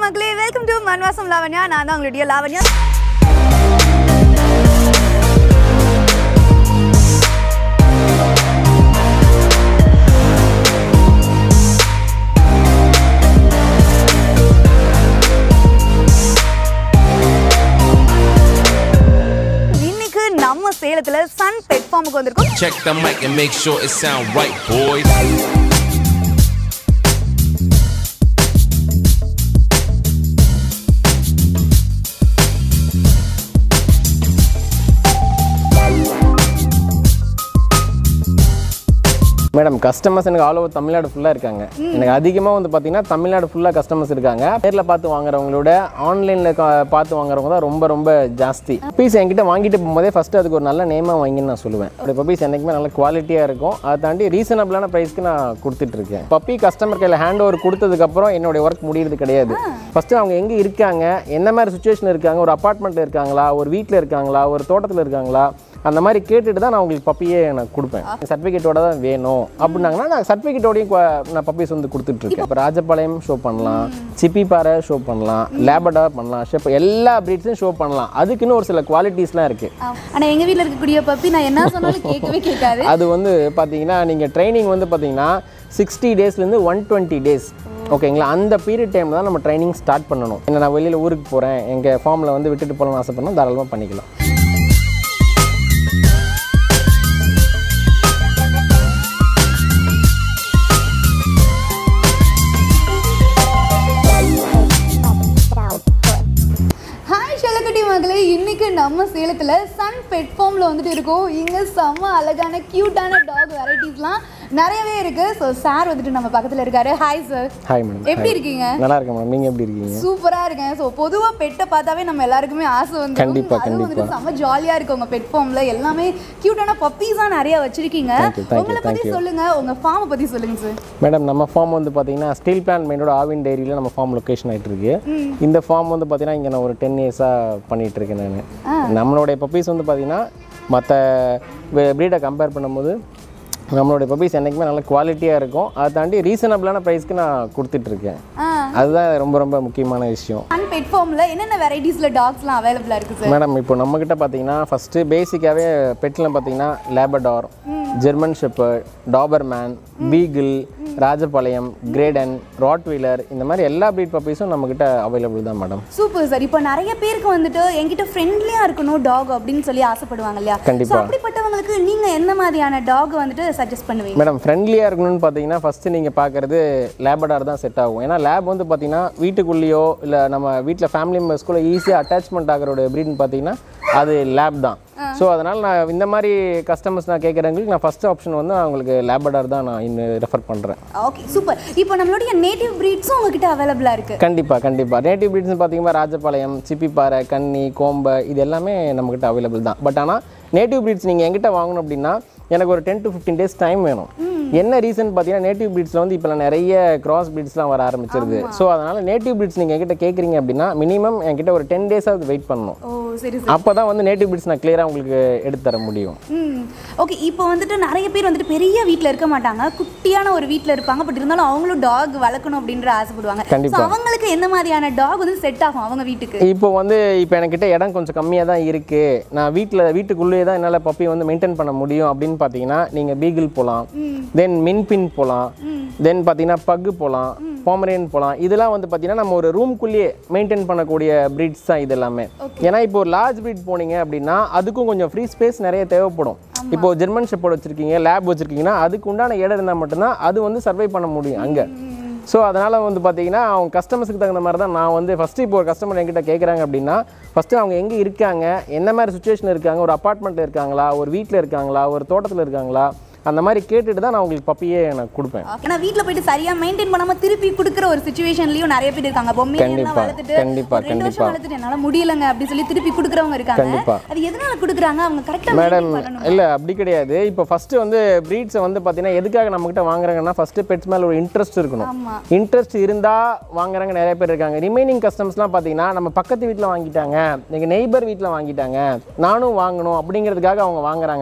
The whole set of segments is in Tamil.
மக்களே வெல்கம் டு மன்வாசம் லாவண்யா நான் தான் உங்களுடைய லாவண்யா இன்னைக்கு நம்ம சேலத்துல சன் பெட் ஃபார்முக்கு வந்திருக்கோம் Check the mic and make sure it sound right, boys. Madam customers எனக்கு ஆல் ஓவர் தமிழ்நாடு ஃபுல்லாக இருக்காங்க எனக்கு அதிகமாக வந்து பார்த்தீங்கன்னா தமிழ்நாடு ஃபுல்லாக கஸ்டமர்ஸ் இருக்காங்க நேரில் பார்த்து வாங்குறவங்களோட ஆன்லைனில் பார்த்து வாங்குறவங்க தான் ரொம்ப ரொம்ப ஜாஸ்தி பீஸ் என்கிட்ட வாங்கிட்டு போகும்போதே ஃபஸ்ட்டு அதுக்கு ஒரு நல்ல நேமாக வாங்கின்னு நான் சொல்லுவேன் அப்படி பப்பீஸ் என்றைக்குமே நல்ல குவாலிட்டியாக இருக்கும் அதை தாண்டி ரீசனபிளான ப்ரைஸ்க்கு நான் கொடுத்துட்ருக்கேன் பப்பி கஸ்டமர் கையில் ஹேண்ட் ஓவர் கொடுத்ததுக்கப்புறம் என்னுடைய ஒர்க் முடியறது கிடையாது ஃபஸ்ட்டு அவங்க எங்கே இருக்காங்க என்ன மாதிரி சுச்சுவேஷன் இருக்காங்க ஒரு அப்பார்ட்மெண்ட்டில் இருக்காங்களா ஒரு வீட்டில் இருக்காங்களா ஒரு தோட்டத்தில் இருக்காங்களா அந்த மாதிரி கேட்டுட்டு தான் நான் உங்களுக்கு பப்பியே நான் கொடுப்பேன் சர்டிஃபிகேட்டோட தான் வேணும் அப்படின்னாங்கன்னா நான் சர்டிஃபிகேட்டோடையும் நான் பப்பீஸ் வந்து கொடுத்துட்ருக்கேன் இப்போ ராஜபாளையம் ஷோ பண்ணலாம் சிப்பி பாறை ஷோ பண்ணலாம் லேபடா பண்ணலாம் ஷெப் எல்லா ப்ரீட்ஸும் ஷோ பண்ணலாம் அதுக்குன்னு ஒரு சில குவாலிட்டிஸ்லாம் இருக்குது ஆனா எங்க வீட்ல இருக்கக்கூடிய பப்பி நான் என்ன சொன்னாலும் கேட்கவே கேட்காது அது வந்து பார்த்தீங்கன்னா நீங்கள் ட்ரைனிங் வந்து பார்த்தீங்கன்னா சிக்ஸ்டி டேஸ்லேருந்து ஒன் டுவெண்ட்டி டேஸ் ஓகேங்களா அந்த பீரியட் டைமில் தான் நம்ம ட்ரைனிங் ஸ்டார்ட் பண்ணணும் என்ன நான் வெளியில் ஊருக்கு போகிறேன் எங்கள் ஃபார்மில் வந்து விட்டுட்டு போகலாம்னு ஆசைப்படணும் தாராளமாக பண்ணிக்கலாம் ஹாய் ஷெலக்குட்டி மகளே இன்னைக்கு நம்ம சேலத்துல சன் பெட் ஃபார்ம்ல வந்துட்டு இருக்கோம் இங்க செம்ம அழகான கியூட்டான டாக் வெரைட்டிஸ்லாம் நிறையவே இருக்கு ஸோ சார் வந்துட்டு நம்ம பக்கத்துல இருக்காரு ஹாய் சார் ஹாய் மேடம் எப்படி இருக்கீங்க நல்லா இருக்கேன் மேடம் நீங்கள் எப்படி இருக்கீங்க சூப்பரா இருக்கேன் ஸோ பொதுவா பெட்டை பார்த்தாவே நம்ம எல்லாருக்குமே ஆசை வந்து கண்டிப்பா, அதுவும் வந்துட்டு கண்டிப்பா. செம்ம ஜாலியா இருக்கு உங்க பெட் ஃபார்ம்ல எல்லாமே கியூட்டான பப்பீஸா நிறைய வச்சிருக்கீங்க Thank you, thank you, உங்களை பத்தி thank you. சொல்லுங்க உங்க ஃபார்மை பத்தி சொல்லுங்க சார் மேடம் நம்ம ஃபார்ம் வந்து பார்த்தீங்கன்னா ஸ்டீல் பிளான் மைண்டோட ஆவின் டைரியில் நம்ம ஃபார்ம் லொக்கேஷன் ஆகிட்டு இருக்கு இந்த ஃபார்ம் வந்து பார்த்தீங்கன்னா இங்கே நான் ஒரு டென் இயர்ஸாக பண்ணிட்டு இருக்கேன் நான் நம்மளுடைய பப்பீஸ் வந்து பார்த்தீங்கன்னா மற்ற ப்ரீடை கம்பேர் பண்ணும்போது நம்மளுடைய பப்பீஸ் என்றைக்குமே நல்ல குவாலிட்டியாக இருக்கும் அதை தாண்டி ரீசனபிளான ப்ரைஸ்க்கு நான் கொடுத்துட்ருக்கேன் ஆ அதுதான் ரொம்ப ரொம்ப முக்கியமான விஷயம் சன் பெட் ஃபார்ம்ல என்னென்ன வெரைட்டிஸ்ல டாக்ஸ்லாம் அவைலபிளா இருக்கு சார் மேடம் இப்போ நம்மக்கிட்ட பார்த்தீங்கன்னா ஃபஸ்ட்டு பேசிக்காகவே பெட்டில் பார்த்தீங்கன்னா Labrador German shepherd Doberman beagle Rajapalayam great Dane Rottweiler இந்த மாதிரி எல்லா ப்ரீட் பப்பீஸும் நம்மக்கிட்ட அவைலபிள் தான் மேடம் சூப்பர் சார் இப்போ நிறைய பேருக்கு வந்துட்டு என்கிட்ட ஃப்ரெண்ட்லியா இருக்கணும் டாக் அப்படின்னு சொல்லி ஆசைப்படுவாங்க இல்லையா கண்டிப்பா. So, அப்படிப்பட்டவங்களுக்கு நீங்க என்ன மாதிரியான டாக் வந்துட்டு சஜஸ்ட் பண்ணுவீங்க மேடம் ஃப்ரெண்ட்லியாக இருக்கணும்னு பார்த்தீங்கன்னா ஃபஸ்ட்டு நீங்கள் பார்க்குறது லேபடார் தான் செட் ஆகும் ஏன்னா லேப் வந்து பார்த்தீங்கன்னா வீட்டுக்குள்ளேயோ இல்லை நம்ம வீட்டில் ஃபேமிலி மெம்பர்ஸ்குள்ளே ஈஸியாக அட்டாச்மெண்ட் ஆகிறோட ப்ரீட்னு பார்த்தீங்கன்னா அது லேப் தான் ஸோ அதனால் நான் இந்த மாதிரி கஸ்டமர்ஸ் நான் கேட்குறவங்களுக்கு நான் ஃபஸ்ட் ஆப்ஷன் வந்து நான் உங்களுக்கு லேபடார் தான் நான் இன்னும் ரெஃபர் பண்ணுறேன் ஓகே சூப்பர் இப்போ நம்மளுடைய நேட்டிவ் பிரீட்ஸும் உங்ககிட்ட அவைலபிளா இருக்கு கண்டிப்பாக கண்டிப்பாக நேட்டிவ் ப்ரீட்ஸ்னு பார்த்தீங்கன்னா ராஜபாளையம் சிப்பிப்பாறை கன்னி கோம்பை இது எல்லாமே நம்மக்கிட்ட அவைலபிள் தான் பட் ஆனால் நேட்டிவ் ப்ரீட்ஸ் நீங்கள் எங்கிட்ட வாங்கணும் அப்படின்னா எனக்கு ஒரு ten to fifteen days time வேணும் என்ன ரீசன் பார்த்தீங்கன்னா நேட்டிவ் ப்ரீட்ஸில் வந்து இப்போ நிறைய கிராஸ் ப்ரீட்ஸ்லாம் வர ஆரம்பிச்சிருது ஸோ அதனால் நேட்டிவ் ப்ரீட்ஸ் நீங்கள் என்கிட்ட கேட்குறீங்க அப்படின்னா மினிமம் என்கிட்ட ஒரு டென் டேஸாவது வெயிட் பண்ணணும் ஓ சரி சார் அப்போ தான் வந்து நேட்டிவ் ப்ரீட்ஸ் நான் கிளியராக உங்களுக்கு எடுத்து தர முடியும் ம் ஓகே இப்போ வந்துட்டு நிறைய பேர் வந்துட்டு பெரிய வீட்டில் இருக்க மாட்டாங்க குட்டியான ஒரு வீட்டில் இருப்பாங்க பட் இருந்தாலும் அவங்களும் டாக் வளர்க்கணும் அப்படின்ற ஆசைப்படுவாங்க கண்டிப்பா. So, அவங்களுக்கு என்ன மாதிரியான டாக் வந்து செட் ஆகும் அவங்க வீட்டுக்கு இப்போ வந்து இப்போ என்கிட்ட இடம் கொஞ்சம் கம்மியாக தான் இருக்குது நான் வீட்டில் வீட்டுக்குள்ளேயே தான் என்னால் பப்பி வந்து மெயின்டைன் பண்ண முடியும் அப்படின்னு பார்த்தீங்கன்னா நீங்கள் பீகிள் போகலாம் தென் மின்பின் போகலாம் தென் பார்த்தீங்கன்னா பக்கு போகலாம் பாமரேன் போகலாம் இதெல்லாம் வந்து பார்த்தீங்கன்னா நம்ம ஒரு ரூம்குள்ளேயே மெயின்டைன் பண்ணக்கூடிய ப்ரீட்ஸ் தான் இது எல்லாமே ஏன்னா இப்போ ஒரு லார்ஜ் ப்ரீட் போனீங்க அப்படின்னா அதுக்கும் கொஞ்சம் ஃப்ரீ ஸ்பேஸ் நிறைய தேவைப்படும் இப்போ ஜெர்மன் ஷெப்பர்ட் வச்சுருக்கீங்க லேப் வச்சுருக்கீங்கன்னா அதுக்கு உண்டான இடம் இருந்தால் மட்டும்தான் அது வந்து சர்வை பண்ண முடியும் அங்கே ஸோ அதனால் வந்து பார்த்தீங்கன்னா அவங்க கஸ்டமர்ஸ்க்கு தகுந்த மாதிரி தான் நான் வந்து ஃபஸ்ட்டு இப்போ ஒரு கஸ்டமர் என்கிட்ட கேட்குறாங்க அப்படின்னா ஃபஸ்ட்டு அவங்க எங்கே இருக்காங்க என்ன மாதிரி சுச்சுவேஷன் இருக்காங்க ஒரு அப்பார்ட்மெண்ட்டில் இருக்காங்களா ஒரு வீட்டில் இருக்காங்களா ஒரு தோட்டத்தில் இருக்காங்களா அந்த மாதிரி கேட்டுட்டு தான் நான் உங்களுக்கு பப்பியே நான் கொடுப்பேன் ஏன்னா வீட்ல போயிட்டு சரியா மெயின்டைன் பண்ணாம திருப்பி கொடுக்குற ஒரு சுச்சுவேஷன்லயும் நிறைய பேர் இருக்காங்க பொம்மையை எல்லாம் கண்டிப்பா, வளர்த்துட்டு கண்டிப்பா, ஒரு ரெண்டு வருஷம் கண்டிப்பா. வளர்த்துட்டு என்னால முடியலங்க அப்படி சொல்லி திருப்பி கொடுக்குறவங்க இருக்காங்க கண்டிப்பா. அது எதனால கொடுக்குறாங்க அவங்க கரெக்டா மேடம் பண்ணணும் இல்லை அப்படி கிடையாது இப்போ ஃபஸ்ட்டு வந்து ப்ரீட்ஸை வந்து பார்த்தீங்கன்னா எதுக்காக நம்மக்கிட்ட வாங்குறாங்கன்னா ஃபஸ்ட்டு பெட்ஸ் மேலே ஒரு இன்ட்ரெஸ்ட் இருக்கணும் ஆமா இன்ட்ரெஸ்ட் இருந்தால் வாங்குறவங்க நிறைய பேர் இருக்காங்க ரிமைனிங் கஸ்டமர்ஸ்லாம் பார்த்தீங்கன்னா நம்ம பக்கத்து வீட்டில் வாங்கிட்டாங்க எங்கள் நெய்பர் வீட்டில் வாங்கிட்டாங்க நானும் வாங்கணும் அப்படிங்கிறதுக்காக அவங்க வாங்குறாங்க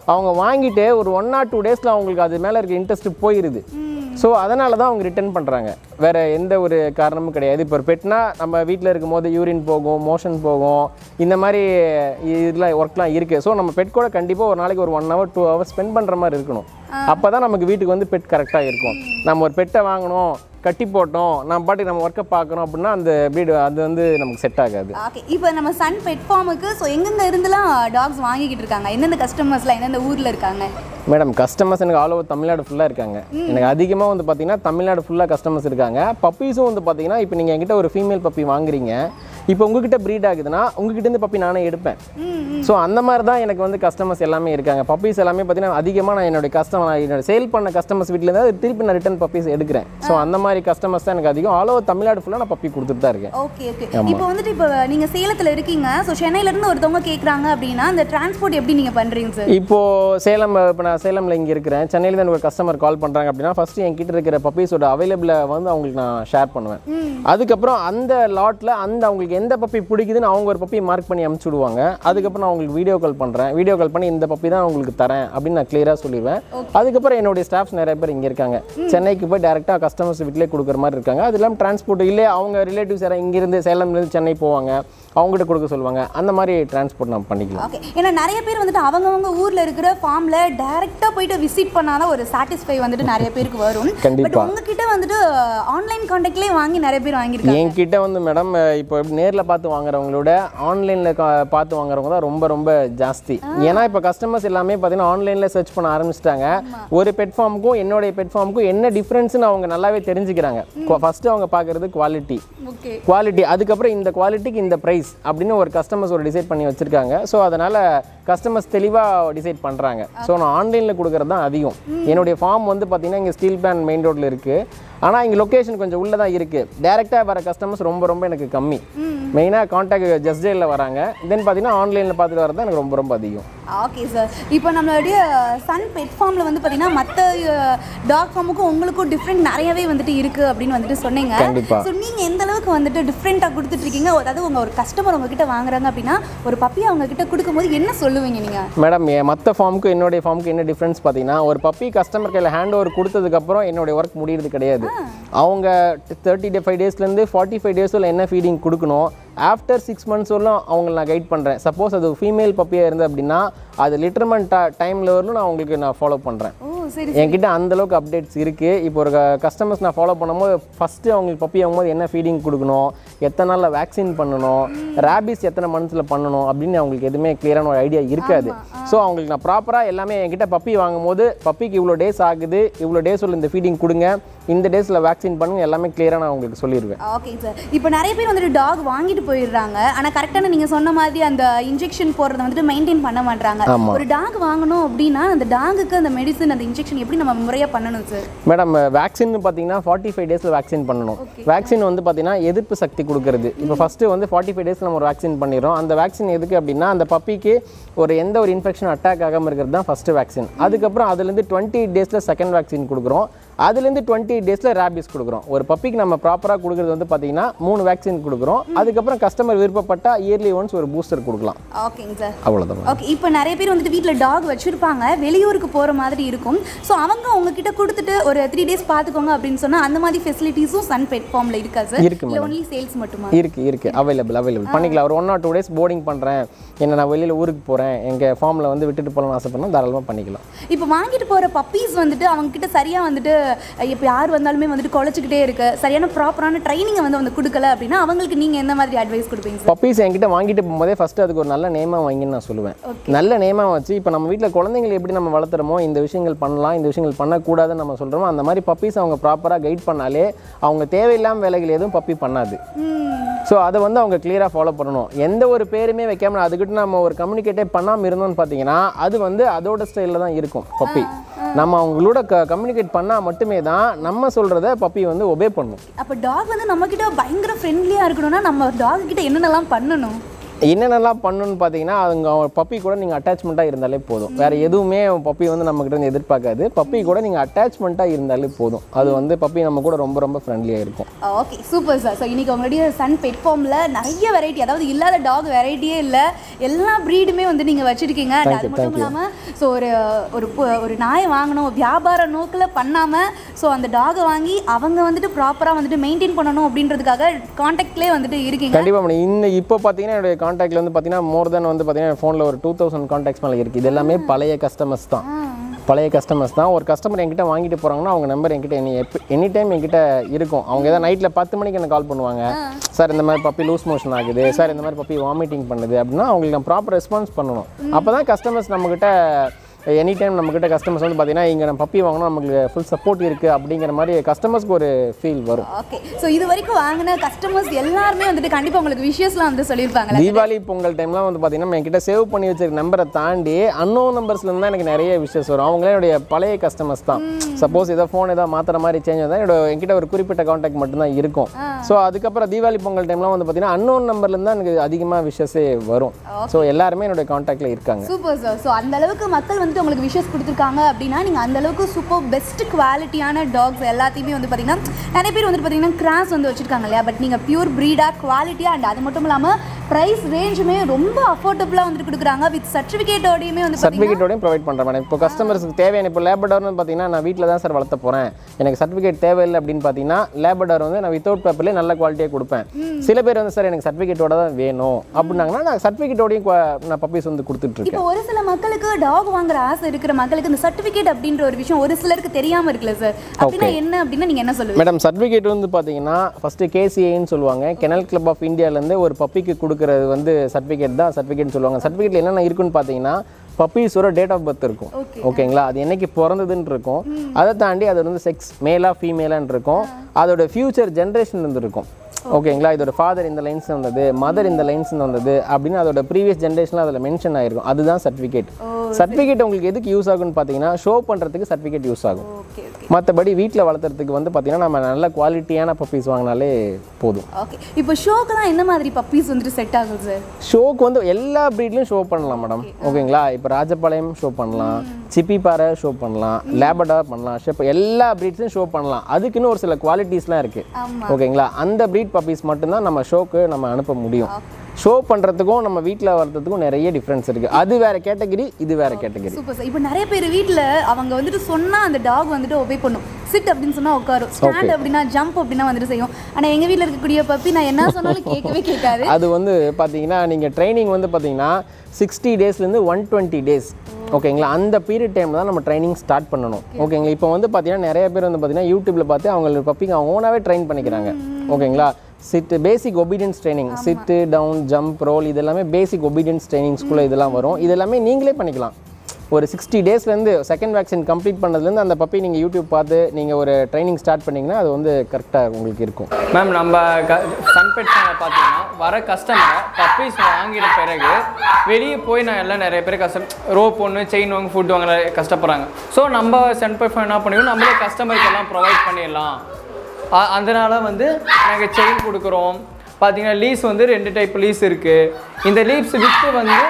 அவங்க வாங்கிட்டு ஒரு ஒன் ஆர் டூ டேஸில் அவங்களுக்கு அது மேலே இருக்க இன்ட்ரெஸ்ட் போயிடுது ஸோ அதனால தான் அவங்க ரிட்டர்ன் பண்ணுறாங்க வேறு எந்த ஒரு காரணமும் கிடையாது இப்போ ஒரு பெட்னா நம்ம வீட்டில் இருக்கும் போது யூரின் போகும் மோஷன் போகும் இந்த மாதிரி இதெல்லாம் ஒர்க்லாம் இருக்குது ஸோ நம்ம பெட் கூட கண்டிப்பாக ஒரு நாளைக்கு ஒரு one hour two hour spend பண்ணுற மாதிரி இருக்கணும் அப்போ தான் நமக்கு வீட்டுக்கு வந்து பெட் கரெக்டாக இருக்கும் நம்ம ஒரு பெட்டை வாங்கணும் கட்டி போட்டோம் நம்ம பாட்டுக்கு நம்ம ஒர்க்கை பார்க்கணும் அப்படின்னா அந்த வீடு அது வந்து நமக்கு செட் ஆகாது ஓகே இப்போ நம்ம சன் பெட் ஃபார்முக்கு ஸோ எங்கெங்க இருந்துலாம் டாக்ஸ் வாங்கிக்கிட்டு இருக்காங்க எந்தெந்த கஸ்டமர்ஸ்லாம் எந்தெந்த ஊரில் இருக்காங்க மேடம் கஸ்டமர்ஸ் எனக்கு ஆல் ஓவர் தமிழ்நாடு ஃபுல்லாக இருக்காங்க எனக்கு அதிகமாக வந்து பார்த்தீங்கன்னா தமிழ்நாடு ஃபுல்லாக கஸ்டமர்ஸ் இருக்காங்க பப்பீஸும் வந்து பார்த்தீங்கன்னா இப்போ நீங்கள் என்கிட்ட ஒரு ஃபீமேல் பப்பி வாங்குறீங்க இப்போ உங்ககிட்ட ப்ரீட் ஆகுதுன்னா உங்ககிட்ட இருந்து பப்பி நானே எடுப்பேன் ஸோ அந்த மாதிரி தான் எனக்கு வந்து கஸ்டமர்ஸ் எல்லாமே இருக்காங்க பப்பீஸ் எல்லாமே பார்த்தீங்கன்னா அதிகமாக நான் என்னுடைய கஸ்டமர் நான் என்னோட சேல் பண்ண கஸ்டமர்ஸ் வீட்டில் இருந்து திருப்பி நான் ரிட்டன் பப்பீஸ் எடுக்கிறேன் ஸோ அந்த மாதிரி கஸ்டமர்ஸ் தான் எனக்கு அதிகம் ஆல் ஓவர் தமிழ்நாடு ஃபுல்லாக நான் பப்பி கொடுத்துட்டு தான் இருக்கேன் ஓகே ஓகே இப்போ வந்துட்டு இப்போ நீங்கள் சேலத்தில் இருக்கீங்க ஸோ சென்னையிலேருந்து ஒருத்தவங்க கேட்குறாங்க அப்படின்னா அந்த டிரான்ஸ்போர்ட் எப்படி நீங்கள் பண்ணுறீங்க சார் இப்போ சேலம் இப்போ நான் சேலமில் இங்கே இருக்கிறேன் சென்னையில் தான் ஒரு கஸ்டமர் கால் பண்ணுறாங்க அப்படின்னா ஃபஸ்ட்டு என்கிட்ட இருக்கிற பப்பீஸோட அவைலபிளை வந்து அவங்களுக்கு நான் ஷேர் பண்ணுவேன் அதுக்கப்புறம் அந்த லாட்டில் அந்த அவங்களுக்கு எந்த பப்பி பிடிக்குதுன்னு அவங்க ஒரு பப்பி மார்க் பண்ணி அமுச்சு விடுவாங்க அதுக்கப்புறம் நான் அவங்களுக்கு வீடியோ கால் பண்ணுறேன் வீடியோ கால் பண்ணி இந்த பப்பி தான் உங்களுக்கு தரேன் அப்படின்னு நான் கிளியராக சொல்லிடுவேன் அதுக்கப்புறம் என்னுடைய ஸ்டாஃப்ஸ் நிறைய பேர் இங்கே இருக்காங்க சென்னைக்கு போய் டேரெக்டாக கஸ்டமர்ஸ் வீட்டிலே கொடுக்குற மாதிரி இருக்காங்க அது இல்லாமல் டிரான்ஸ்போர்ட் இல்லை அவங்க ரிலேட்டிவ்ஸ் யாராவது இங்கேருந்து சேலம்லேருந்து சென்னை போவாங்க அவங்ககிட்ட கொடுக்க சொல்லுவாங்க அந்த மாதிரி டிரான்ஸ்போர்ட் நம்ம பண்ணிக்கலாம் ஓகே ஏன்னா நிறைய பேர் வந்துட்டு அவங்கவங்க ஊரில் இருக்கிற ஃபார்மில் டைரெக்டாக போயிட்டு விசிட் பண்ணாதான் ஒரு சாட்டிஸ்ஃபை வந்துட்டு நிறைய பேருக்கு வரும் பட் கண்டிப்பா. உங்ககிட்ட வந்துட்டு ஆன்லைன் காண்டாக்ட்லேயே வாங்கி நிறைய பேர் வாங்கியிருக்காங்க என்கிட்ட வந்து மேடம் இப்போ நேரில் பார்த்து வாங்குறவங்களோட ஆன்லைனில் பார்த்து வாங்குறவங்க தான் ரொம்ப ரொம்ப ஜாஸ்தி ஏன்னா இப்போ கஸ்டமர்ஸ் எல்லாமே பார்த்தீங்கன்னா ஆன்லைனில் சர்ச் பண்ண ஆரம்பிச்சிட்டாங்க ஒரு பெட் ஃபார்முக்கும் என்னுடைய பெட் ஃபார்முக்கும் என்ன டிஃப்ரென்ஸ்னு அவங்க நல்லாவே தெரிஞ்சுக்கிறாங்க ஃபஸ்ட்டு அவங்க பார்க்குறது குவாலிட்டி ஓகே குவாலிட்டி அதுக்கப்புறம் இந்த குவாலிட்டிக்கு இந்த ப்ரைஸ் அப்படின்னு ஒரு கஸ்டமர்ஸ் ஒரு டிசைட் பண்ணி வச்சுருக்காங்க ஸோ அதனால் கஸ்டமர்ஸ் தெளிவாக டிசைட் பண்ணுறாங்க ஸோ நான் ஆன்லைனில் கொடுக்குறது தான் அதிகம் என்னுடைய ஃபார்ம் வந்து பார்த்தீங்கன்னா இங்கே ஸ்டீல் பேன் மெயின் ரோட்டில் இருக்குது ஆனால் இங்கே லொக்கேஷன் கொஞ்சம் உள்ளே தான் இருக்குது டேரெக்டாக வர கஸ்டமர்ஸ் ரொம்ப ரொம்ப எனக்கு கம்மி மெயினாக காண்டாக்ட் ஜஸ்ட் டேயில் வராங்க தென் பார்த்தீங்கன்னா ஆன்லைனில் பார்த்துட்டு வரது தான் எனக்கு ரொம்ப ரொம்ப அதிகம் ஓகே சார் இப்போ நம்மளுடைய சன் பெட் ஃபார்மில் வந்து பார்த்தீங்கன்னா மற்ற டாக் ஃபார்முக்கும் உங்களுக்கும் டிஃப்ரெண்ட் நிறையவே வந்துட்டு இருக்கு அப்படின்னு வந்துட்டு சொன்னீங்க கண்டிப்பா. ஸோ நீங்கள் எந்த அளவுக்கு வந்துட்டு டிஃப்ரெண்ட்டாக கொடுத்துட்டு இருக்கீங்க அதாவது உங்கள் ஒரு கஸ்டமர் உங்ககிட்ட வாங்குறாங்க அப்படின்னா ஒரு பப்பி அவங்க கிட்ட கொடுக்கும்போது என்ன சொல்லுவீங்க நீங்கள் மேடம் மற்ற ஃபார்முக்கும் என்னுடைய ஃபார்முக்கு என்ன டிஃப்ரென்ஸ் பார்த்தீங்கன்னா ஒரு பப்பி கஸ்டமர் கையில் ஹேண்ட் ஓவர் கொடுத்ததுக்கப்புறம் என்னுடைய ஒர்க் முடியறது கிடையாது அவங்க தேர்ட்டி டே ஃபைவ் டேஸ்லேருந்து ஃபார்ட்டி ஃபைவ் டேஸில் என்ன ஃபீடிங் கொடுக்கணும் ஆஃப்டர் சிக்ஸ் மந்த்ஸ் வரலும் அவங்களை நான் கைட் பண்ணுறேன் சப்போஸ் அது ஃபீமேல் பப்பியாக இருந்து அப்படின்னா அது லிட்டர்மெண்ட் டைமில் வரலும் நான் உங்களுக்கு நான் ஃபாலோ பண்ணுறேன் ஓ சரி என்கிட்ட அந்த அளவுக்கு அப்டேட்ஸ் இருக்குது இப்போ ஒரு கஸ்டமர்ஸ் நான் ஃபாலோ பண்ணும்போது ஃபஸ்ட்டு அவங்களுக்கு பப்பி ஆகும்போது என்ன ஃபீடிங் கொடுக்கணும் எத்தனை நாளில் வேக்சின் பண்ணணும் ரேபிஸ் எத்தனை மந்த்ஸில் பண்ணணும் அப்படின்னு அவங்களுக்கு எதுவுமே கிளியரான ஒரு ஐடியா இருக்காது ஸோ அவங்களுக்கு நான் ப்ராப்பராக எல்லாமே என்கிட்ட பப்பி வாங்கும்போது பப்பிக்கு இவ்வளோ டேஸ் ஆகுது இவ்வளோ டேஸ் உள்ள இந்த ஃபீடிங் கொடுங்க இந்த டேஸில் வேக்சின் பண்ணுங்க எல்லாமே கிளியராக நான் உங்களுக்கு சொல்லிடுவேன் ஓகே சார் இப்போ நிறைய பேர் வந்துட்டு டாக் வாங்கிட்டு போயிடுறாங்க ஆனால் கரெக்டான நீங்கள் சொன்ன மாதிரி அந்த இன்ஜெக்ஷன் போடுறத வந்துட்டு மெயின்டைன் பண்ண மாட்டாங்க ஆமா. ஒரு டாக் வாங்கணும் அப்படின்னா அந்த டாகுக்கு அந்த மெடிசன் அந்த இன்ஜெக்ஷன் எப்படி நம்ம முறையாக பண்ணணும் சார் மேடம் வேக்சின் பார்த்தீங்கன்னா ஃபார்ட்டி ஃபைவ் டேஸில் வேக்சின் பண்ணணும் வேக்சின் வந்து பார்த்தீங்கன்னா எதிர்ப்பு சக்தி கொடுக்கறது இப்போ ஃபஸ்ட்டு வந்து ஃபார்ட்டி ஃபைவ் டேஸில் நம்ம ஒரு வேக்சின் பண்ணிடுறோம் அந்த வேக்சின் எதுக்கு அப்படின்னா அந்த பப்பிக்கு ஒரு எந்த ஒரு இன்ஃபெக்ஷன் அட்டாக் ஆகாமல் இருக்கிறது தான் ஃபஸ்ட்டு வேக்சின் அதுக்கப்புறம் அதுலேருந்து டுவெண்ட்டி டேஸில் செகண்ட் வேக்சின் கொடுக்குறோம் அதுலேருந்து டுவெண்ட்டி டேஸில் ரேபிஸ் கொடுக்குறோம் ஒரு பப்பிக்கு நம்ம ப்ராப்பராக கொடுக்குறது வந்து பார்த்தீங்கன்னா மூணு வேக்சின் கொடுக்குறோம் அதுக்கப்புறம் கஸ்டமர் விருப்பப்பட்டா இயர்லி ஒன்ஸ் ஒரு பூஸ்டர் கொடுக்கலாம் ஓகேங்க சார் அவ்வளோதான் ஓகே இப்போ நிறைய பேர் வந்துட்டு வீட்டில் டாக் வச்சுருப்பாங்க வெளியூருக்கு போகிற மாதிரி இருக்கும் ஸோ அவங்க உங்ககிட்ட கொடுத்துட்டு ஒரு த்ரீ டேஸ் பார்த்துக்கோங்க அப்படின்னு சொன்னால் அந்த மாதிரி ஃபெசிலிட்டிஸும் சன் பெட் ஃபார்மில் இருக்கா சார் இருக்கு இல்லை ஒன்லி சேல்ஸ் மட்டுமா இருக்கு இருக்கு அவைலபிள் அவைலபிள் பண்ணிக்கலாம் ஒரு one or two days boarding பண்ணுறேன் என்ன நான் வெளியில் ஊருக்கு போகிறேன் எங்கள் ஃபார்மில் வந்து விட்டுட்டு போகலாம்னு ஆசைப்பட்னா தாராளமாக பண்ணிக்கலாம் இப்போ வாங்கிட்டு போகிற பப்பீஸ் வந்துட்டு அவங்க கிட்ட சரியாக வந்துட்டு இப்போ யார் வந்தாலுமே வந்துட்டு குலைச்சிக்கிட்டே இருக்கு சரியான ப்ராப்பரான ட்ரைனிங்கை வந்து வந்து கொடுக்கல அப்படின்னா அவங்களுக்கு நீங்கள் எந்த மாதிரி அட்வைஸ் கொடுப்பீங்க சார் பப்பீஸ் என்கிட்ட வாங்கிட்டு போகும்போதே ஃபஸ்ட்டு அதுக்கு ஒரு நல்ல நேமாக வாங்கின்னு நான் சொல்லுவேன் நல்ல நேமாக வச்சு இப்போ நம்ம வீட்டில் குழந்தைங்களை எப்படி நம்ம வளர்த்துறோமோ இந்த விஷயங்கள் பண்ணலாம் இந்த விஷயங்கள் பண்ணக்கூடாதுன்னு நம்ம சொல்கிறோமோ அந்த மாதிரி பப்பீஸ் அவங்க ப்ராப்பராக கைட் பண்ணாலே அவங்க தேவையில்லாம வேலைகள் எதுவும் பப்பி பண்ணாது ஸோ அதை வந்து அவங்க கிளியராக ஃபாலோ பண்ணணும் எந்த ஒரு பேருமே வைக்காம அதுக்கிட்ட நம்ம ஒரு கம்யூனிகேட்டே பண்ணாமல் இருந்தோம்னு பார்த்தீங்கன்னா அது வந்து அதோட ஸ்டைலில் தான் இருக்கும் பப்பி நம்ம அவங்களோட க கம்யூனிகேட் பண்ணால் மட்டுமே தான் நம்ம சொல்கிறத பப்பி வந்து ஒபே பண்ணும் அப்போ டாக் வந்து நம்ம கிட்ட பயங்கர ஃப்ரெண்ட்லியாக இருக்கணும்னா நம்ம டாக் கிட்ட என்னென்னலாம் பண்ணணும் என்னென்னலாம் பண்ணணும்னு பார்த்தீங்கன்னா அவங்க பப்பி கூட நீங்கள் அட்டாச்மெண்ட்டாக இருந்தாலே போதும் வேறு எதுவுமே பப்பி வந்து நம்மக்கிட்ட இருந்து எதிர்பார்க்காது பப்பி கூட நீங்கள் அட்டாச்மெண்ட்டாக இருந்தாலே போதும் அது வந்து பப்பி நம்ம கூட ரொம்ப ரொம்ப ஃப்ரெண்ட்லியாக இருக்கும் ஓகே சூப்பர் சார் ஸோ இன்னைக்கு உங்களுடைய சன் பெட் ஃபார்மில் நிறைய வெரைட்டி அதாவது இல்லாத டாக் வெரைட்டியே இல்லை எல்லா ப்ரீடுமே வந்து நீங்கள் வச்சுருக்கீங்க and Thank அது you, மட்டும் thank you. இல்லாமல் ஸோ ஒரு ஒரு பு- ஒரு நாயை வாங்கணும் வியாபார நோக்கில் பண்ணாமல் ஸோ அந்த டாகை வாங்கி அவங்க வந்துட்டு ப்ராப்பராக வந்துட்டு மெயின்டைன் பண்ணணும் அப்படின்றதுக்காக காண்டாக்ட்லேயே வந்துட்டு இருக்கீங்க கண்டிப்பாக மேடம் இன்னும் இப்போ பார்த்தீங்கன்னா என்னுடைய காண்டாக்டில் வந்து பார்த்தீங்கன்னா மோர் தென் வந்து பார்த்தீங்கன்னா ஃபோனில் ஒரு டூ தௌசண்ட் காண்டாக்ட்ஸ் மேலே இருக்குது இது எல்லாமே பழைய கஸ்டமர்ஸ் தான் பழைய கஸ்டமர்ஸ் தான் ஒரு கஸ்டமர் என்கிட்ட வாங்கிட்டு போகிறாங்கன்னா அவங்க நம்பர் என்கிட்ட எனி எப்போ எனி டைம் என்கிட்ட இருக்கும் அவங்க ஏதாவது நைட்டில் பத்து மணிக்கு எனக்கு கால் பண்ணுவாங்க சார் இந்த மாதிரி பப்பி லூஸ் மோஷன் ஆகுது சார் இந்த மாதிரி பப்பி வாமிட்டிங் பண்ணுது அப்படின்னா அவங்களுக்கு நான் ப்ராப்பர் ரெஸ்பான்ஸ் பண்ணணும் அப்போ தான் கஸ்டமர்ஸ் நம்மக்கிட்ட எனி டைம் நம்மக்கிட்ட கஸ்டமர்ஸ் வந்து பார்த்தீங்கன்னா இங்கே நம்ம பப்பி வாங்கினா நமக்கு ஃபுல் சப்போர்ட் இருக்குது அப்படிங்கிற மாதிரி கஸ்டமர்ஸ்க்கு ஒரு ஃபீல் வரும் ஓகே ஸோ இது வரைக்கும் வாங்கின கஸ்டமர்ஸ் எல்லாருமே வந்துட்டு கண்டிப்பாக உங்களுக்கு விஷயஸ்லாம் வந்து சொல்லியிருப்பாங்களே தீபாவளி பொங்கல் டைம்லாம் வந்து பார்த்தீங்கன்னா நம்ம என்கிட்ட சேவ் பண்ணி வச்சிருக்க நம்பரை தாண்டி அன்னோன் நம்பர்ஸ்லேருந்து தான் எனக்கு நிறைய விஷயஸ் வரும் அவங்களே என்னுடைய பழைய கஸ்டமர்ஸ் தான் சப்போஸ் ஏதோ ஃபோன் ஏதோ மாற்றுற மாதிரி சேஞ்ச் வந்தால் என்னோட என்கிட்ட ஒரு குறிப்பிட்ட காண்டாக்ட் மட்டும்தான் இருக்கும் ஸோ அதுக்கப்புறம் தீபாவளி பொங்கல் டைம்லாம் வந்து பார்த்தீங்கன்னா அன்னோன் நம்பர்லேருந்து தான் எனக்கு அதிகமாக விஷயஸே வரும் ஸோ எல்லாருமே என்னுடைய காண்டாக்டில் இருக்காங்க சூப்பர் சார் ஸோ அந்த அளவுக்கு மக்கள் வந்துட்டு உங்களுக்கு விஷஸ் கொடுத்துருக்காங்க அப்படின்னா நீங்கள் அந்த அளவுக்கு சூப்பர் பெஸ்ட் குவாலிட்டியான டாக்ஸ் எல்லாத்தையுமே வந்து பார்த்தீங்கன்னா நிறைய பேர் வந்துட்டு பார்த்தீங்கன்னா கிராஸ் வந்து வச்சிருக்காங்க இல்லையா பட் நீங்கள் பியூர் ப்ரீடாக குவாலிட்டியாக அண்ட் அது மட்டும் இல்லாமல் ப்ரைஸ் ரேஞ்சுமே ரொம்ப அஃபோர்டபுளாக வந்துட்டு கொடுக்குறாங்க வித் சர்டிஃபிகேட்டோடையுமே வந்து பார்த்தீங்கன்னா சர்டிஃபிகேட்டோடையும் ப்ரொவைட் பண்ணுறேன் மேடம் இப்போ கஸ்டமர்ஸ்க்கு தேவையான இப்போ லேபடார்னு பார்த்தீங்கன்னா நான் வீட்டில் தான் சார் வளர்த்த போகிறேன் எனக்கு சர்டிஃபிகேட் தேவையில்லை அப்படின்னு பார்த்தீங்கன்னா லேபடார் வந்து நான் வித்தவுட் பேப்பர்லேயே நல்ல குவாலிட்டியாக கொடுப்பேன் சில பேர் வந்து சார் எனக்கு சர்டிஃபிகேட்டோட தான் வேணும் அப்படின்னாங்கன்னா நான் சர்டிஃபிகேட்டோடையும் நான் பப்பீஸ் வந்து கொடுத்துட்ருக்கேன் இப்போ ஒரு சில மக்களுக்கு டாக் வாங்குற ஆசை இருக்கிற மக்களுக்கு இந்த சர்டிஃபிகேட் அப்படின்ற ஒரு விஷயம் ஒரு சிலருக்கு தெரியாம இருக்குல்ல சார் அப்படின்னா என்ன அப்படின்னா நீங்க என்ன சொல்லுவீங்க மேடம் சர்டிஃபிகேட் வந்து பார்த்தீங்கன்னா ஃபஸ்ட்டு கேசிஏன்னு சொல்லுவாங்க கெனல் கிளப் ஆஃப் இந்தியாவிலேருந்து ஒரு பப்பிக்கு கொடுக்குறது வந்து சர்டிஃபிகேட் தான் சர்டிஃபிகேட்னு சொல்லுவாங்க சர்டிஃபிகேட்டில் என்னென்ன இருக்குன்னு பார்த்தீங்கன்னா பப்பீஸோட டேட் ஆஃப் பர்த் இருக்கும் Okay. ஓகேங்களா அது என்னைக்கு பிறந்ததுன்னு இருக்கும் அதை தாண்டி அது வந்து செக்ஸ் மேலா ஃபீமேலான்னு இருக்கும் அதோட ஃபியூச்சர் ஜென்ரேஷன் இருந்து இருக்கும் ஓகேங்களா இதோட ஃபாதர் இந்த லைன்ஸ் வந்தது மதர் இந்த லைன்ஸ் வந்தது அப்படின்னு அதோட ப்ரீவியஸ் ஜென்ரேஷனில் அதில் மென்ஷன் ஆயிருக்கும் அதுதான் சர்டிஃபிகேட் சர்டிஃபிகேட் உங்களுக்கு எதுக்கு யூஸ் ஆகும்னு பார்த்தீங்கன்னா ஷோ பண்ணுறதுக்கு சர்டிஃபிகேட் யூஸ் ஆகும் ஓகே ஓகே மற்றபடி வீட்டில் வளர்த்துறதுக்கு வந்து பார்த்தீங்கன்னா நம்ம நல்ல குவாலிட்டியான பப்பீஸ் வாங்கினாலே போதும் ஓகே இப்போ ஷோக்கெல்லாம் என்ன மாதிரி பப்பீஸ் வந்துட்டு செட் ஆகும் சார் ஷோக்கு வந்து எல்லா ப்ரீட்லையும் ஷோ பண்ணலாம் மேடம் ஓகேங்களா இப்போ ராஜபாளையம் ஷோ பண்ணலாம் சிப்பிப்பாறை ஷோ பண்ணலாம் லேபடார் பண்ணலாம் ஷெப் எல்லா ப்ரீட்ஸையும் ஷோ பண்ணலாம் அதுக்குன்னு ஒரு சில குவாலிட்டிஸ்லாம் இருக்குது ஆமா. ஓகேங்களா அந்த ப்ரீட் பப்பீஸ் மட்டும்தான் நம்ம ஷோக்கு நம்ம அனுப்ப முடியும் ஷோ பண்ணுறதுக்கும் நம்ம வீட்டில் வளர்த்துறதுக்கும் நிறைய டிஃப்ரென்ஸ் இருக்குது அது வேற கேட்டகரி இது வேற கேட்டகரி சூப்பர் சார் இப்போ நிறைய பேர் வீட்டில் அவங்க வந்துட்டு சொன்னா அந்த டாக் வந்துட்டு ஒபே பண்ணும் சிட் அப்படின்னு சொன்னா உட்காரும் ஸ்டாண்ட் அப்படின்னா ஜம்ப் அப்படின்னா வந்துட்டு செய்யும் ஆனா எங்க வீட்டில் இருக்கக்கூடிய பப்பி நான் என்ன சொன்னாலும் கேட்கவே கேட்காது அது வந்து பார்த்தீங்கன்னா நீங்கள் ட்ரைனிங் வந்து பார்த்தீங்கன்னா சிக்ஸ்டி டேஸ்லேருந்து ஒன் டுவெண்ட்டி டேஸ் ஓகேங்களா அந்த பீரியட் டைமில் தான் நம்ம ட்ரைனிங் ஸ்டார்ட் பண்ணணும் ஓகேங்களா இப்போ வந்து பார்த்தீங்கன்னா நிறைய பேர் வந்து பார்த்தீங்கன்னா யூடியூப்பில் பார்த்து அவங்க பப்பிங்க அவங்க ஓனாகவே ட்ரெயின் பண்ணிக்கிறாங்க ஓகேங்களா sit basic obedience training sit down jump roll இது எல்லாமே பேசிக் ஒபீடியன்ஸ் ட்ரைனிங்ஸ்குள்ளே இதெல்லாம் வரும் இது எல்லாமே நீங்களே பண்ணிக்கலாம் ஒரு சிக்ஸ்டி டேஸ்லேருந்து செகண்ட் வேக்சின் கம்ப்ளீட் பண்ணதுலேருந்து அந்த பப்பி நீங்கள் யூடியூப் பார்த்து நீங்கள் ஒரு ட்ரைனிங் ஸ்டார்ட் பண்ணிங்கன்னா அது வந்து கரெக்டாக உங்களுக்கு இருக்கும் மேம் நம்ம க சன்பெட் சேனல் பார்த்தீங்கன்னா வர கஸ்டமரை பப்பீஸ் வாங்கின பிறகு வெளியே போய் நான் எல்லாம் நிறைய பேர் கஷ்டம் ரோப் ஒன்று செயின் வாங்க ஃபுட் வாங்க கஷ்டப்படுறாங்க ஸோ நம்ம சன்பெட் என்ன பண்ணிடுவோம் நம்மளே கஸ்டமருக்கு எல்லாம் ப்ரொவைட் பண்ணிடலாம் அ- அதனால வந்து நாங்கள் செயின் கொடுக்குறோம் பார்த்தீங்கன்னா லீஸ் வந்து ரெண்டு டைப் லீஸ் இருக்குது இந்த லீஸ் வித்து வந்து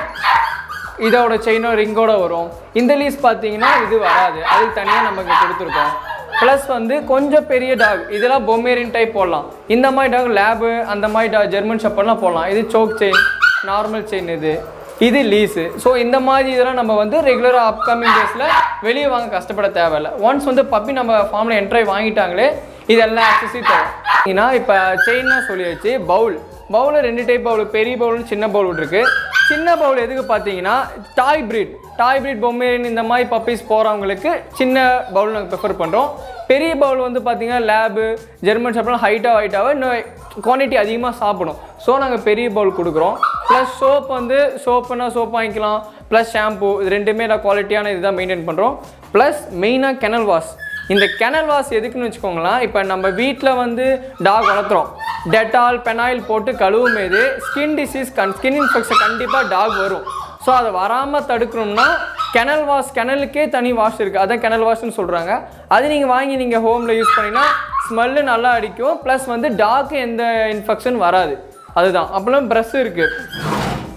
இதோட செயினோ ரிங்கோட வரும் இந்த லீஸ் பார்த்தீங்கன்னா இது வராது அதுக்கு தனியாக நமக்கு கொடுத்துருக்கோம் ப்ளஸ் வந்து கொஞ்சம் பெரிய டாக் இதெல்லாம் பொம்மேரியன் டைப் போடலாம் இந்த மாதிரி டாக் லேபு அந்த மாதிரி டாக் ஜெர்மன் ஷப்பர்லாம் போடலாம் இது சோக் செயின் நார்மல் செயின் இது இது லீஸு ஸோ இந்த மாதிரி இதெல்லாம் நம்ம வந்து ரெகுலராக அப்கமிங் டேஸில் வெளியே வாங்க கஷ்டப்பட தேவையில்ல ஒன்ஸ் வந்து பப்பி நம்ம ஃபார்மில் என்ட்ரை வாங்கிட்டாங்களே இதெல்லாம் ஆக்சஸரி தரும் ஏன்னா இப்போ செயின்னா சொல்லியாச்சு பவுல் பவுலில் ரெண்டு டைப் பவுல் பெரிய பவுல் சின்ன பவுல் இருக்கு சின்ன பவுல் எதுக்கு பார்த்தீங்கன்னா toy breed toy breed Pomeranian இந்த மாதிரி பப்பீஸ் போகிறவங்களுக்கு சின்ன பவுல் நாங்கள் ப்ரிஃபர் பண்ணுறோம் பெரிய பவுல் வந்து பார்த்தீங்கன்னா லேபு ஜெர்மன் ஷாப்லாம் ஹைட்டாக ஹைட்டாக இன்னும் குவான்டிட்டி அதிகமாக சாப்பிடும் ஸோ நாங்கள் பெரிய பவுல் கொடுக்குறோம் ப்ளஸ் சோப் வந்து சோப்புனா சோப் வாங்கிக்கலாம் ப்ளஸ் ஷாம்பு இது ரெண்டுமே நான் குவாலிட்டியான இதுதான் மெயின்டைன் பண்ணுறோம் ப்ளஸ் மெயினாக கெனல் வாஷ் இந்த கெனல் வாஷ் எதுக்குன்னு வச்சுக்கோங்களேன் இப்போ நம்ம வீட்டில் வந்து டாக் வளர்த்துறோம் டெட்டால் பெனாயில் போட்டு கழுவும் போது ஸ்கின் டிசீஸ் கண் ஸ்கின் இன்ஃபெக்ஷன் கண்டிப்பாக டாக் வரும் ஸோ அதை வராமல் தடுக்கணும்னா கெனல் வாஷ் கெனலுக்கே தனி வாஷ் இருக்குது அதான் கெனல் வாஷ்னு சொல்கிறாங்க அது நீங்கள் வாங்கி நீங்கள் ஹோமில் யூஸ் பண்ணினா ஸ்மெல்லு நல்லா அடிக்கும் ப்ளஸ் வந்து டாக்கு எந்த இன்ஃபெக்ஷன் வராது அதுதான் அப்புறம் ப்ரஷ் இருக்குது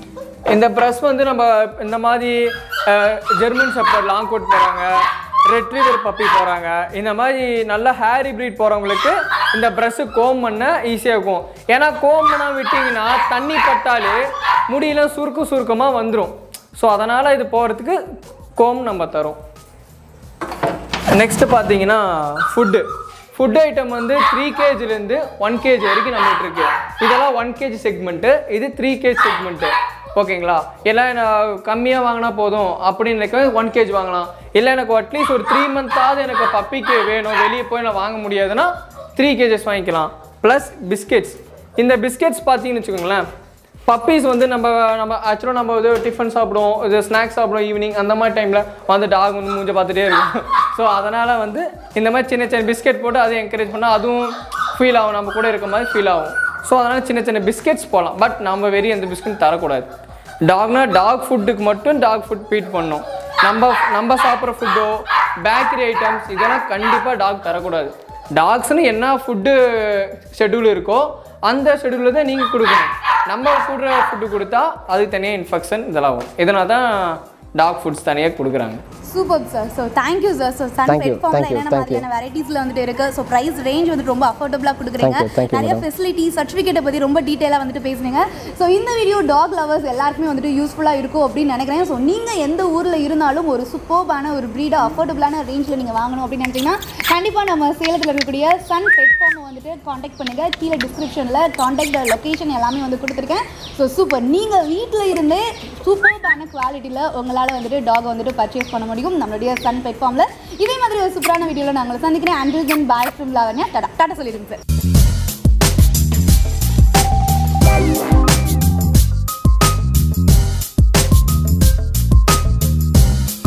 இந்த ப்ரெஸ் வந்து நம்ம இந்த மாதிரி ஜெர்மன் ஷெப்பர்ட் லாங் கோட் போகிறாங்க ரெட்ரீவர் பப்பி போகிறாங்க இந்த மாதிரி நல்ல ஹேரி ப்ரீட் போகிறவங்களுக்கு இந்த ப்ரெஷ்ஷு கோம் பண்ண ஈஸியாக இருக்கும் ஏன்னா கோம் பண்ண விட்டிங்கன்னா தண்ணி பட்டாலே முடியெல்லாம் சுருக்கு சுருக்கமாக வந்துடும் ஸோ அதனால் இது போகிறதுக்கு கோம் நம்ம தரோம் நெக்ஸ்ட் பார்த்தீங்கன்னா ஃபுட்டு ஃபுட் ஐட்டம் வந்து த்ரீ கேஜிலேருந்து ஒன் கேஜி வரைக்கும் நம்மகிட்ட இருக்கு இதெல்லாம் ஒன் கேஜி செக்மெண்ட்டு இது த்ரீ கேஜி செக்மெண்ட்டு ஓகேங்களா எல்லாம் நான் கம்மியாக வாங்கினா போதும் அப்படின்னு நினைக்க ஒன் கேஜி வாங்கலாம் இல்லை எனக்கு அட்லீஸ்ட் ஒரு த்ரீ மந்த்தாவது எனக்கு பப்பிக்கு வேணும் வெளியே போய் நான் வாங்க முடியாதுன்னா த்ரீ கேஜஸ் வாங்கிக்கலாம் ப்ளஸ் பிஸ்கெட்ஸ் இந்த பிஸ்கெட்ஸ் பார்த்தீங்கன்னு வச்சுக்கோங்களேன் பப்பீஸ் வந்து நம்ம நம்ம ஆக்சுவலாக நம்ம இது டிஃபன் சாப்பிடுவோம் இது ஸ்நாக்ஸ் சாப்பிடுவோம் ஈவினிங் அந்த மாதிரி டைமில் வந்து டாக் வந்து மூஞ்ச பார்த்துட்டே இருக்கும் ஸோ அதனால் வந்து இந்த மாதிரி சின்ன சின்ன பிஸ்கெட் போட்டு அதை என்கரேஜ் பண்ணால் அதுவும் ஃபீல் ஆகும் நம்ம கூட இருக்க மாதிரி ஃபீல் ஆகும் ஸோ அதனால் சின்ன சின்ன பிஸ்கெட்ஸ் போகலாம் பட் நம்ம வெறி அந்த பிஸ்கட் தரக்கூடாது டாக்னா டாக் ஃபுட்டுக்கு மட்டும் டாக் ஃபுட் ஃபீட் பண்ணணும் நம்ம நம்ம சாப்பிட்ற ஃபுட்டோ பேக்கரி ஐட்டம்ஸ் இதெல்லாம் கண்டிப்பாக டாக் தரக்கூடாது டாக்ஸ்னு என்ன ஃபுட்டு ஷெட்யூல் இருக்கோ அந்த ஷெட்யூலில் தான் நீங்கள் கொடுக்கணும் நம்ம கொடுக்குற ஃபுட்டு கொடுத்தா அதுக்கு தனியாக இன்ஃபெக்ஷன் இதெல்லாம் வரும் இதனால தான் டாக் ஃபுட்ஸ் தனியாக கொடுக்குறாங்க super sir so thank you sir so சன் Thank you, பிளாட்ஃபார்ம்ல thank you, என்னென்ன thank you. மாதிரியான வெரைட்டிஸ்ல வந்துட்டு இருக்கு ஸோ ப்ரைஸ் ரேஞ்ச் வந்துட்டு ரொம்ப அஃபோர்டபுளாக கொடுக்குறீங்க Thank you, thank you, நிறைய madam. ஃபெசிலிட்டி சர்டிஃபிகேட்டை பற்றி ரொம்ப டீட்டெயிலாக வந்துட்டு பேசுனீங்க ஸோ இந்த வீடியோ டாக் லவர்ஸ் எல்லாருக்குமே வந்துட்டு யூஸ்ஃபுல்லாக இருக்கும் அப்படின்னு நினைக்கிறேன் ஸோ நீங்கள் எந்த ஊரில் இருந்தாலும் ஒரு சூப்பர்பான ஒரு ப்ரீடாக அஃபோர்டபுளான ரேஞ்சில் நீங்கள் வாங்கணும் அப்படின்னு நினச்சிங்கன்னா கண்டிப்பாக நம்ம சேலத்தில் இருக்கக்கூடிய சன் பெட் ஃபார்மை வந்துட்டு காண்டாக்ட் பண்ணுங்க கீழே டிஸ்கிரிப்ஷனில் காண்டாக்ட் லொக்கேஷன் எல்லாமே வந்து கொடுத்துருக்கேன் ஸோ சூப்பர் நீங்கள் வீட்டில் இருந்தே சூப்பர்பான குவாலிட்டியில் உங்களால் வந்துட்டு டாக் வந்துட்டு பர்ச்சேஸ் பண்ண முடியும் நம்மளுடைய சன் பெட் ஃபார்மில் இதே மாதிரி ஒரு சூப்பரான வீடியோவில் நான் உங்களை சந்திக்கிறேன் until then bye from Lavanya tata tata சொல்லிடுங்க சார்